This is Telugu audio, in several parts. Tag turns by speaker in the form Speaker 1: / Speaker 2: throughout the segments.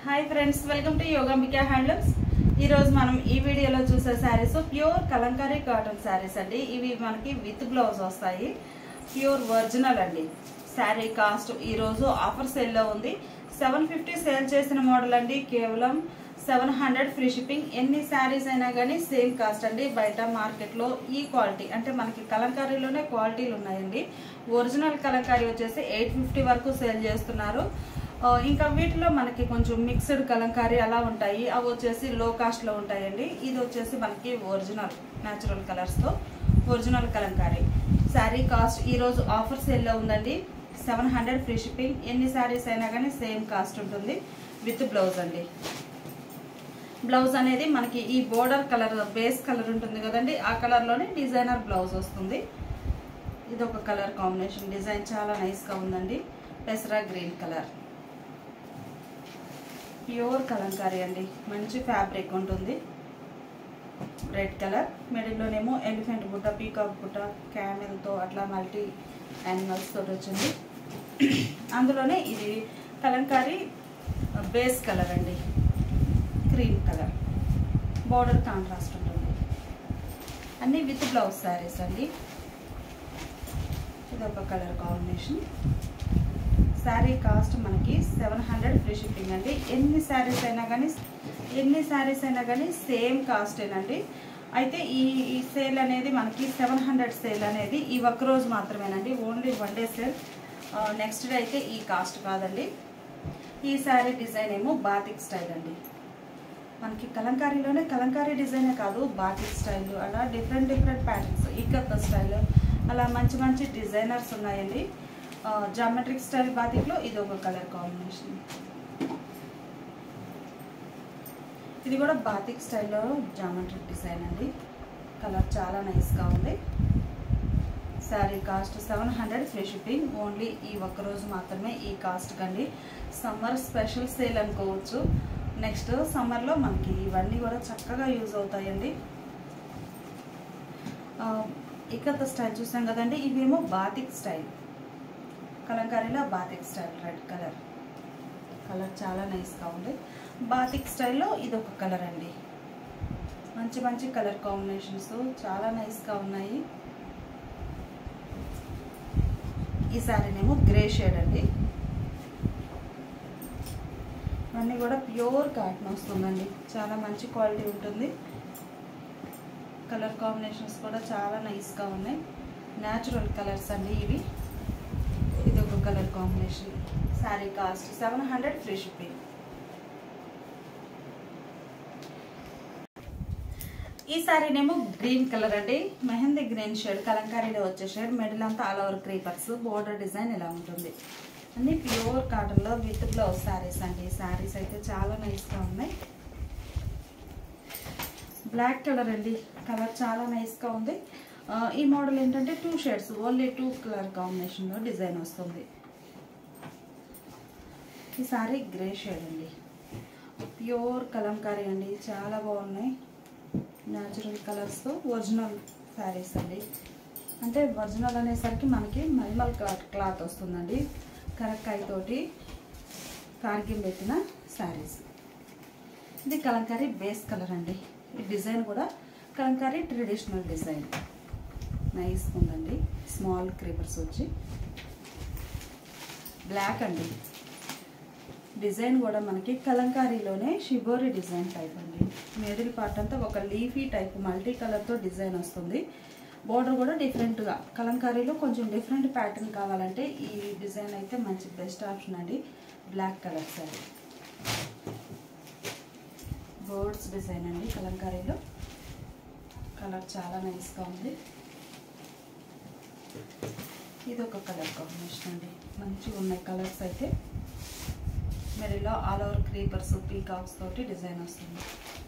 Speaker 1: hi friends welcome to Yogambika handlooms ఈ రోజు మనం ఈ వీడియోలో చూసే శారీస్ ప్యూర్ కలంకారీ కాటన్ శారీస్ అండి ఇవి మనకి విత్ బ్లౌజ్ వస్తాయి ప్యూర్ ఒరిజినల్ అండి శారీ కాస్ట్ ఈ రోజు ఆఫర్ సేల్లో ఉంది సెవెన్ ఫిఫ్టీ సేల్ చేసిన మోడల్ అండి కేవలం సెవెన్ హండ్రెడ్ ఫ్రీ షిప్పింగ్ ఎన్ని శారీస్ అయినా కానీ సేమ్ కాస్ట్ అండి బయట మార్కెట్లో ఈ క్వాలిటీ అంటే మనకి కలంకారీలోనే క్వాలిటీలు ఉన్నాయండి ఒరిజినల్ కలంకారీ వచ్చేసి ఎయిట్ ఫిఫ్టీ వరకు సేల్ చేస్తున్నారు ఆ, ఇంకా వీటిలో మనకి కొంచెం మిక్స్డ్ కలంకారీ అలా ఉంటాయి అవి వచ్చేసి లో కాస్ట్లో ఉంటాయండి ఇది వచ్చేసి మనకి ఒరిజినల్ న్యాచురల్ కలర్స్తో ఒరిజినల్ కలంకారీ శారీ కాస్ట్ ఈరోజు ఆఫర్ సేల్లో ఉందండి సెవెన్ హండ్రెడ్ ఫ్రీ షిప్పింగ్ ఎన్ని శారీస్ అయినా కానీ సేమ్ కాస్ట్ ఉంటుంది విత్ బ్లౌజ్ అండి బ్లౌజ్ అనేది మనకి ఈ బోర్డర్ కలర్ బేస్ కలర్ ఉంటుంది కదండి ఆ కలర్లోనే డిజైనర్ బ్లౌజ్ వస్తుంది ఇది ఒక కలర్ కాంబినేషన్ డిజైన్ చాలా నైస్గా ఉందండి పెసరా గ్రీన్ కలర్ ప్యూర్ కలంకారీ అండి మంచి ఫ్యాబ్రిక్ ఉంటుంది రెడ్ కలర్ మిడిల్లోనేమో ఎలిఫెంట్ బుట్ట పీకాక్ బుట్ట క్యామెల్తో అట్లా మల్టీ యానిమల్స్ తోటి వచ్చింది అందులోనే ఇది కలంకారీ బేస్ కలర్ అండి క్రీమ్ కలర్ బార్డర్ కాంట్రాస్ట్ ఉంటుంది అన్నీ విత్ బ్లౌజ్ శారీస్ అండి ఇది ఒక కలర్ కాంబినేషన్ శారీ కాస్ట్ మనకి సెవెన్ హండ్రెడ్ ఫ్రీ షిప్పింగ్ అండి ఎన్ని శారీస్ అయినా కానీ ఎన్ని శారీస్ అయినా కానీ సేమ్ కాస్టేనండి అయితే ఈ ఈ సేల్ అనేది మనకి సెవెన్ హండ్రెడ్ సేల్ అనేది ఈ ఒక్క రోజు మాత్రమేనండి only one day sale next day అయితే ఈ కాస్ట్ కాదండి ఈ శారీ డిజైన్ ఏమో బాతిక్ స్టైల్ అండి మనకి కలంకారీలోనే కలంకారీ డిజైనే కాదు బాతిక్ స్టైల్ అలా డిఫరెంట్ డిఫరెంట్ ప్యాటర్న్స్ ఇక్కత్త స్టైల్ అలా మంచి మంచి డిజైనర్స్ ఉన్నాయండి జామెట్రిక్ స్టైల్ బాతిక్లో ఇది ఒక కలర్ కాంబినేషన్ ఇది కూడా బాతిక్ స్టైల్లో జామెట్రిక్ డిజైన్ అండి కలర్ చాలా నైస్గా ఉంది sari cost seven hundred free shipping only ఈ ఒక్క రోజు మాత్రమే ఈ కాస్ట్ కండి సమ్మర్ స్పెషల్ సేల్ అనుకోవచ్చు నెక్స్ట్ సమ్మర్లో మనకి ఇవన్నీ కూడా చక్కగా యూజ్ అవుతాయండి ఆ, ఇక్కత స్టైల్ చూసాం కదండి ఇవేమో బాతిక్ స్టైల్ కలంకారీలో batik style red colour colour చాలా నైస్గా ఉంది బాతిక్ స్టైల్లో ఇది ఒక కలర్ అండి మంచి మంచి కలర్ కాంబినేషన్స్ చాలా నైస్గా ఉన్నాయి ఈ శారీనేమో గ్రే షేడ్ అండి ఇవన్నీ కూడా ప్యూర్ కాటన్ వస్తుందండి చాలా మంచి క్వాలిటీ ఉంటుంది కలర్ కాంబినేషన్స్ కూడా చాలా నైస్గా ఉన్నాయి న్యాచురల్ కలర్స్ అండి ఇవి ఇది ఒక colour combination sari cost seven hundred free shipping ఈ శారీనేమో గ్రీన్ కలర్ అండి మెహందీ గ్రీన్ షేడ్ కలంకారీలో వచ్చే షేడ్ మిడిల్ అంతా all over creepers border design ఇలా ఉంటుంది అన్ని ప్యూర్ కాటన్లో విత్ బ్లౌజ్ శారీస్ అండి శారీస్ అయితే చాలా నైస్గా ఉన్నాయి బ్లాక్ కలర్ అండి కలర్ చాలా నైస్గా ఉంది ఆ, ఈ మోడల్ ఏంటంటే two shades only two colour కాంబినేషన్లో డిజైన్ వస్తుంది ఈ సారీ గ్రే షేడ్ అండి ప్యూర్ కలంకారీ అండి చాలా బాగున్నాయి న్యాచురల్ కలర్స్తో ఒరిజినల్ శారీస్ అండి అంటే ఒరిజినల్ అనేసరికి మనకి మల్మల్ క్లాత్ వస్తుందండి కరక్కాయ తోటి కార్గిం పెట్టిన శారీస్ ఇది కలంకారీ బేస్ కలర్ అండి ఈ డిజైన్ కూడా కలంకారీ ట్రెడిషనల్ డిజైన్ నైస్ ఉందండి స్మాల్ క్రీపర్స్ వచ్చి బ్లాక్ అండి డిజైన్ కూడా మనకి కలంకారీలోనే షిబోరి డిజైన్ టైప్ అండి మిడిల్ పార్ట్ అంతా ఒక లీఫీ టైప్ మల్టీ కలర్తో డిజైన్ వస్తుంది బోర్డర్ కూడా డిఫరెంట్గా కలంకారీలో కొంచెం డిఫరెంట్ ప్యాటర్న్ కావాలంటే ఈ డిజైన్ అయితే మంచి బెస్ట్ ఆప్షన్ అండి black colour sari birds design అండి కలంకారీలో కలర్ చాలా నైస్గా ఉంది ఇది ఒక కలర్ కాంబినేషన్ అండి మంచిగా ఉన్నాయి కలర్స్ అయితే మెరీలో ఆల్ ఓవర్ క్రీపర్స్ పీకాక్స్ తోటి డిజైన్ వస్తుంది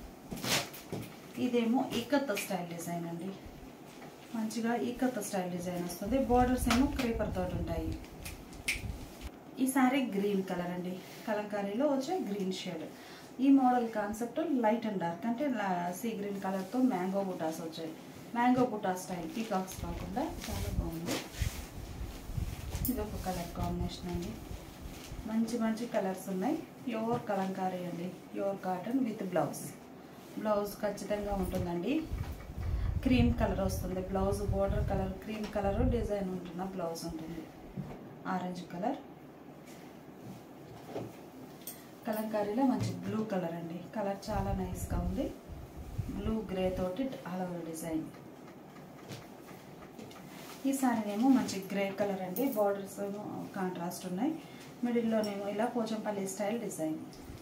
Speaker 1: ఇదేమో ఈకత్త స్టైల్ డిజైన్ అండి మంచిగా ఈకత్త స్టైల్ డిజైన్ వస్తుంది బోర్డర్స్ ఏమో క్రీపర్ తోటి ఉంటాయి ఈ సారీ గ్రీన్ కలర్ అండి కలంకారీలో వచ్చే గ్రీన్ షేడ్ ఈ model concept light and dark అంటే సీ గ్రీన్ కలర్తో మ్యాంగో బుటాస్ వచ్చాయి మ్యాంగో బుటా స్టైల్ పీకాక్స్ కాకుండా చాలా బాగుంది ఇది ఒక కలర్ కాంబినేషన్ అండి మంచి మంచి కలర్స్ ఉన్నాయి ప్యూర్ కలంకారీ అండి pure cotton with blouse blouse ఖచ్చితంగా ఉంటుందండి క్రీమ్ కలర్ వస్తుంది blouse border colour cream colour design ఉంటున్న బ్లౌజ్ ఉంటుంది ఆరెంజ్ కలర్ కలంకారీలో మంచి బ్లూ కలర్ అండి కలర్ చాలా నైస్గా ఉంది బ్లూ గ్రే తోటి ఆల్ ఓవర్ డిజైన్ ఈ సారీనేమో మంచి గ్రే కలర్ అండి బార్డర్స్ కాంట్రాస్ట్ ఉన్నాయి మిడిల్లోనేమో ఇలా పోచంపల్లి స్టైల్ డిజైన్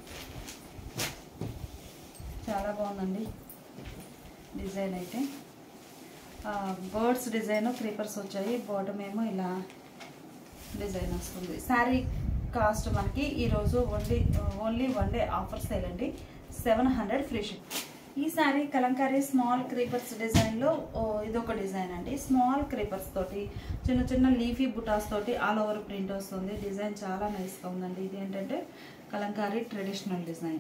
Speaker 1: చాలా బాగుందండి డిజైన్ అయితే బర్డ్స్ డిజైన్ క్రీపర్స్ వచ్చాయి బాటమ్ ఏమో ఇలా డిజైన్ వస్తుంది శారీ కాస్ట్ మనకి ఈరోజు only only one day offer sale అండి సెవెన్ హండ్రెడ్ ఫ్రీ షిప్ ఈ శారీ కలంకారీ స్మాల్ క్రీపర్స్ డిజైన్లో ఇదొక డిజైన్ అండి స్మాల్ క్రీపర్స్ తోటి చిన్న చిన్న లీఫీ బుటాస్ తోటి ఆల్ ఓవర్ ప్రింట్ వస్తుంది డిజైన్ చాలా నైస్గా ఉందండి ఇది ఏంటంటే కలంకారీ ట్రెడిషనల్ డిజైన్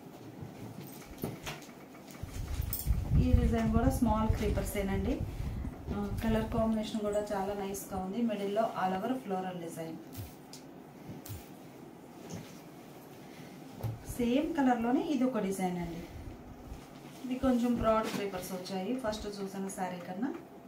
Speaker 1: ఈ డిజైన్ కూడా స్మాల్ క్రీపర్స్ ఏనండి కలర్ కాంబినేషన్ కూడా చాలా నైస్గా ఉంది మిడిల్లో all over floral design same కలర్లోనే ఇది ఒక డిజైన్ అండి ఇది కొంచెం బ్రాడ్ పేపర్స్ వచ్చాయి ఫస్ట్ చూసిన శారీ కన్నా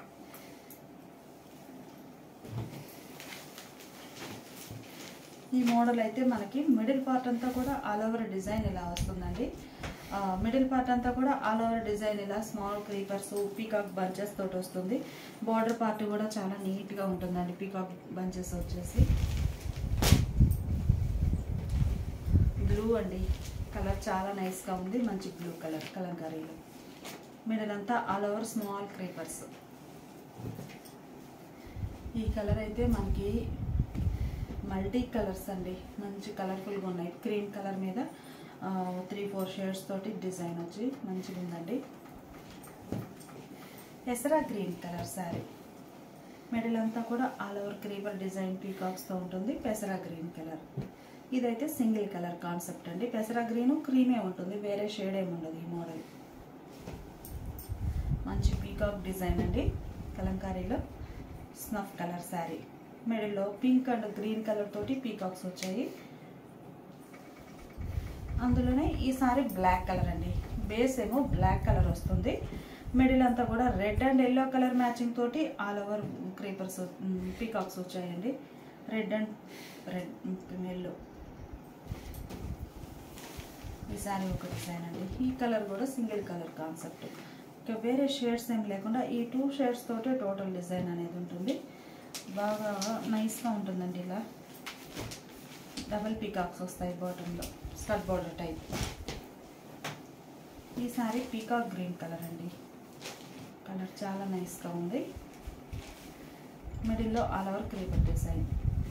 Speaker 1: ఈ మోడల్ అయితే మనకి మిడిల్ పార్ట్ అంతా కూడా ఆల్ ఓవర్ డిజైన్ ఇలా వస్తుందండి మిడిల్ పార్ట్ అంతా కూడా ఆల్ ఓవర్ డిజైన్ ఇలా స్మాల్ క్రీపర్స్ పీకాక్ బంచెస్ తోటి వస్తుంది బార్డర్ పార్ట్ కూడా చాలా నీట్గా ఉంటుందండి పీకాక్ బంచెస్ వచ్చేసి బ్లూ అండి కలర్ చాలా నైస్గా ఉంది మంచి బ్లూ కలర్ కలంకారీలో మిడిల్ అంతా ఆల్ ఓవర్ స్మాల్ క్రీపర్స్ ఈ కలర్ అయితే మనకి మల్టీ కలర్స్ అండి మంచి కలర్ఫుల్గా ఉన్నాయి క్రీమ్ కలర్ మీద త్రీ ఫోర్ షేడ్స్ తోటి డిజైన్ వచ్చి మంచిగా ఉందండి ఎసరా గ్రీన్ కలర్ శారీ మిడిల్ అంతా కూడా ఆల్ ఓవర్ క్రీపర్ డిజైన్ పీకాక్స్తో ఉంటుంది పెసరా గ్రీన్ కలర్ ఇదైతే సింగిల్ కలర్ కాన్సెప్ట్ అండి పెసరా గ్రీన్ క్రీమే ఉంటుంది వేరే షేడ్ ఏమి ఉండదు ఈ మోడల్ మంచి పీకాక్ డిజైన్ అండి కలంకారీలో స్నఫ్ కలర్ శారీ మిడిల్లో పింక్ అండ్ గ్రీన్ కలర్ తోటి పీకాక్స్ వచ్చాయి అందులోనే ఈ సారీ బ్లాక్ కలర్ అండి బేస్ ఏమో బ్లాక్ కలర్ వస్తుంది మిడిల్ అంతా కూడా red and yellow colour matching తోటి ఆల్ ఓవర్ క్రీపర్స్ పీకాక్స్ వచ్చాయండి రెడ్ అండ్ రెడ్ ఎల్లో ఈ సారీ ఒక డిజైన్ అండి ఈ కలర్ కూడా సింగిల్ కలర్ కాన్సెప్ట్ ఇంకా వేరే షేడ్స్ ఏం లేకుండా ఈ టూ షేడ్స్ తోటే టోటల్ డిజైన్ అనేది ఉంటుంది బాగా నైస్గా ఉంటుందండి ఇలా డబల్ పీకాక్స్ వస్తాయి బాటంలో స్కర్ట్ బార్డర్ టైప్ ఈ సారీ పీకాక్ గ్రీన్ కలర్ అండి కలర్ చాలా నైస్గా ఉంది మిడిల్లో ఆల్ ఓవర్ క్రీపర్ డిజైన్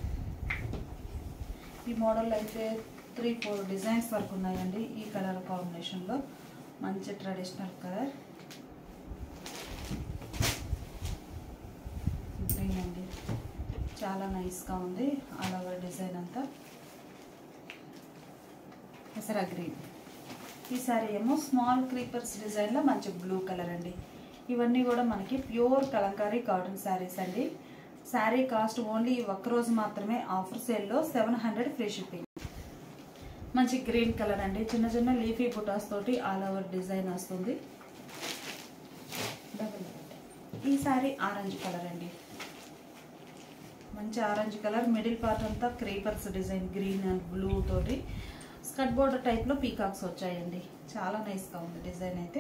Speaker 1: ఈ మోడల్ అయితే త్రీ ఫోర్ డిజైన్స్ వరకు ఉన్నాయండి ఈ కలర్ కాంబినేషన్లో మంచి ట్రెడిషనల్ కలర్ గ్రీన్ అండి చాలా నైస్గా ఉంది ఆల్ ఓవర్ డిజైన్ అంతా పెసరా గ్రీన్ ఈ సారీ ఏమో స్మాల్ క్రీపర్స్ డిజైన్లో మంచి బ్లూ కలర్ అండి ఇవన్నీ కూడా మనకి ప్యూర్ కలంకారీ కాటన్ శారీస్ అండి శారీ కాస్ట్ ఓన్లీ ఒక్కరోజు మాత్రమే ఆఫర్ సేల్లో సెవెన్ హండ్రెడ్ ఫ్రీ షిప్పింగ్ మంచి గ్రీన్ కలర్ అండి చిన్న చిన్న లీఫీ బుటాస్ తోటి ఆల్ ఓవర్ డిజైన్ వస్తుంది డబుల్ ఈ సారీ ఆరెంజ్ కలర్ అండి మంచి ఆరెంజ్ కలర్ మిడిల్ పార్ట్ అంతా creepers design green and blue తోటి స్కర్ట్ బోర్డర్ టైప్లో పీకాక్స్ వచ్చాయండి చాలా నైస్గా ఉంది డిజైన్ అయితే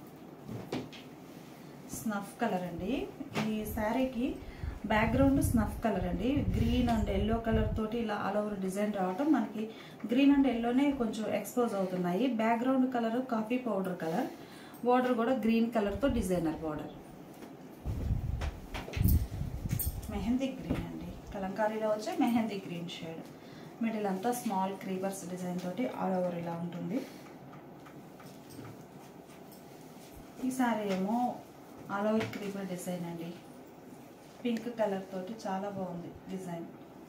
Speaker 1: స్నఫ్ కలర్ అండి ఈ శారీకి బ్యాక్గ్రౌండ్ స్నఫ్ కలర్ అండి గ్రీన్ అండ్ ఎల్లో కలర్ తోటి ఇలా ఆల్ ఓవర్ డిజైన్ రావటం మనకి గ్రీన్ అండ్ ఎల్లోనే కొంచెం ఎక్స్పోజ్ అవుతున్నాయి background colour coffee powder colour border కూడా గ్రీన్ కలర్తో డిజైనర్ బార్డర్ మెహందీ గ్రీన్ అండి కలంకారీలో వచ్చే మెహందీ గ్రీన్ షేడ్ మిడిల్ అంతా స్మాల్ క్రీపర్స్ డిజైన్ తోటి ఆల్ ఓవర్ ఇలా ఉంటుంది ఈ సారీ ఏమో ఆల్ ఓవర్ క్రీపర్ డిజైన్ అండి పింక్ కలర్ తోటి చాలా బాగుంది డిజైన్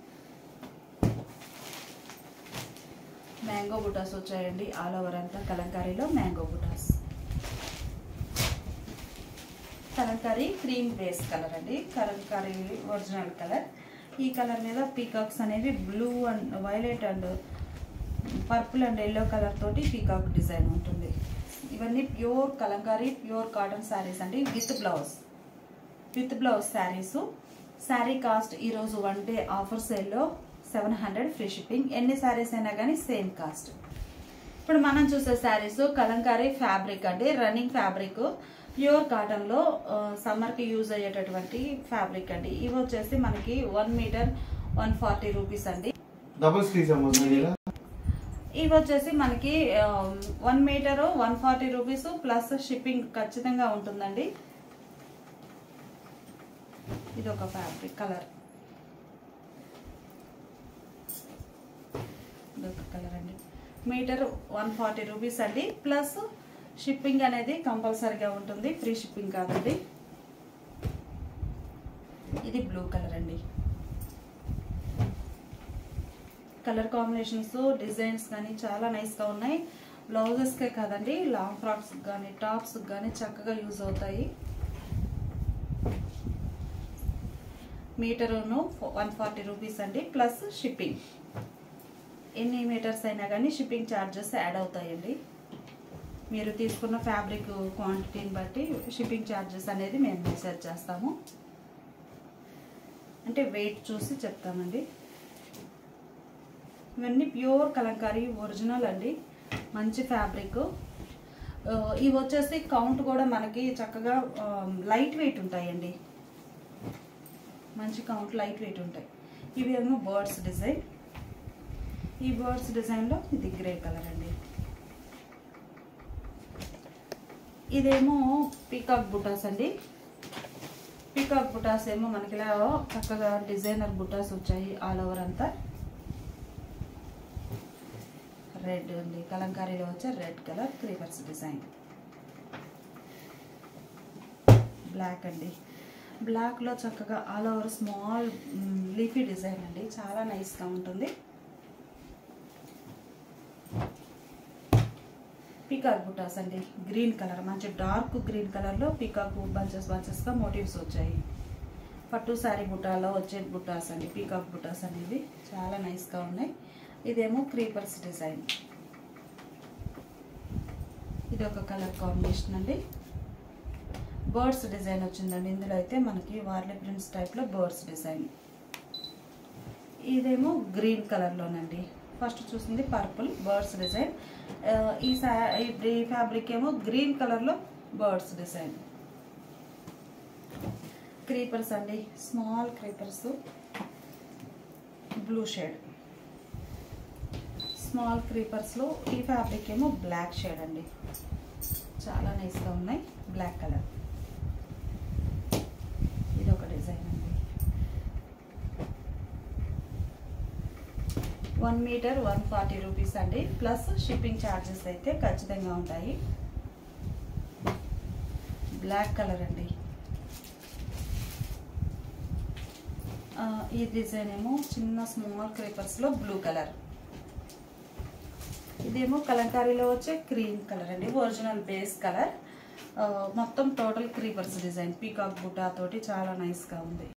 Speaker 1: మ్యాంగో బుటాస్ వచ్చాయండి ఆల్ ఓవర్ అంతా కలంకారీలో మ్యాంగో బుటాస్ కలంకారీ క్రీమ్ బేస్ కలర్ అండి కలంకారీ ఒరిజినల్ కలర్ ఈ కలర్ మీద పీకాక్స్ అనేవి blue and violet and purple and yellow colour తోటి పీకాక్ డిజైన్ ఉంటుంది ఇవన్నీ pure kalamkari pure cotton saris అండి with blouse with blouse saris sari cost ఈరోజు వన్ డే ఆఫర్ సేల్లో సెవెన్ హండ్రెడ్ ఫ్రీ షిప్పింగ్ ఎన్ని శారీస్ అయినా కానీ సేమ్ కాస్ట్ ఇప్పుడు మనం చూసే శారీస్ కలంకారీ ఫ్యాబ్రిక్ అండి రన్నింగ్ ఫ్యాబ్రిక్ ప్యూర్ కాటన్లో సమ్మర్కి యూజ్ అయ్యేటటువంటి ఫ్యాబ్రిక్ అండి ఇవి వచ్చేసి మనకి one metre one forty rupees అండి
Speaker 2: డబుల్ స్లీవ్స్ ఏమో వస్తుంది కదా
Speaker 1: ఇవి వచ్చేసి మనకి one metre one forty rupees plus shipping ఖచ్చితంగా ఉంటుందండి ఇది ఒక ఫ్యాబ్రిక్ కలర్ ఇది ఒక కలర్ అండి మీటర్ వన్ ఫార్టీ రూపీస్ అండి ప్లస్ షిప్పింగ్ అనేది కంపల్సరీగా ఉంటుంది ఫ్రీ షిప్పింగ్ కాదండి ఇది బ్లూ కలర్ అండి కలర్ కాంబినేషన్స్ డిజైన్స్ కానీ చాలా నైస్గా ఉన్నాయి బ్లౌజెస్కే కాదండి లాంగ్ ఫ్రాక్స్ కానీ టాప్స్ కానీ చక్కగా యూజ్ అవుతాయి మీటరును వన్ ఫార్టీ రూపీస్ అండి ప్లస్ షిప్పింగ్ ఎన్ని మీటర్స్ అయినా కానీ షిప్పింగ్ ఛార్జెస్ యాడ్ అవుతాయండి మీరు తీసుకున్న ఫ్యాబ్రిక్ క్వాంటిటీని బట్టి షిప్పింగ్ ఛార్జెస్ అనేది మేము మెసేజ్ చేస్తాము అంటే వెయిట్ చూసి చెప్తామండి ఇవన్నీ ప్యూర్ కలంకారీ ఒరిజినల్ అండి మంచి ఫ్యాబ్రిక్ ఇవి వచ్చేసి కౌంట్ కూడా మనకి చక్కగా లైట్ వెయిట్ ఉంటాయండి మంచి కౌంట్ లైట్ వెయిట్ ఉంటాయి ఇవి ఏమో బర్డ్స్ డిజైన్ ఈ బర్డ్స్ డిజైన్లో ఇది గ్రే కలర్ అండి ఇదేమో పీకాక్ బుటాస్ అండి పీకాక్ బుటాస్ ఏమో మనకి ఇలా చక్కగా డిజైనర్ బుటాస్ వచ్చాయి ఆల్ ఓవర్ అంతా రెడ్ అండి కలంకారీలో వచ్చే red colour creepers design black అండి బ్లాక్లో చక్కగా all over small leafy design అండి చాలా నైస్గా ఉంటుంది పీకాక్ బుటాస్ అండి గ్రీన్ కలర్ మంచి డార్క్ గ్రీన్ కలర్లో పీకాక్ బంచెస్ బంచెస్గా మోటివ్స్ వచ్చాయి పట్టు శారీ బుటాలో వచ్చే బుటాస్ అండి పీకాక్ బుటాస్ అనేవి చాలా నైస్గా ఉన్నాయి ఇదేమో క్రీపర్స్ డిజైన్ ఇది ఒక కలర్ కాంబినేషన్ అండి బర్డ్స్ డిజైన్ వచ్చిందండి ఇందులో అయితే మనకి వార్లీ ప్రింట్స్ టైప్లో బర్డ్స్ డిజైన్ ఇదేమో గ్రీన్ కలర్లోనండి ఫస్ట్ చూసింది పర్పుల్ బర్డ్స్ డిజైన్ ఈ సా ఈ ఫ్యాబ్రిక్ ఏమో గ్రీన్ కలర్లో బర్డ్స్ డిజైన్ క్రీపర్స్ అండి small creepers blue shade small క్రీపర్స్లో ఈ ఫ్యాబ్రిక్ ఏమో బ్లాక్ షేడ్ అండి చాలా నైస్గా ఉన్నాయి బ్లాక్ కలర్ ఇది ఒక డిజైన్ అండి one metre one forty rupees అండి ప్లస్ షిప్పింగ్ ఛార్జెస్ అయితే ఖచ్చితంగా ఉంటాయి బ్లాక్ కలర్ అండి ఆ, ఈ డిజైన్ ఏమో చిన్న స్మాల్ క్రేపర్స్లో బ్లూ కలర్ ఇదేమో కలంకారీలో వచ్చే క్రీమ్ కలర్ అండి ఒరిజినల్ బేస్ కలర్ మొత్తం టోటల్ క్రీపర్స్ డిజైన్ పీకాక్ బుటా తోటి చాలా నైస్గా ఉంది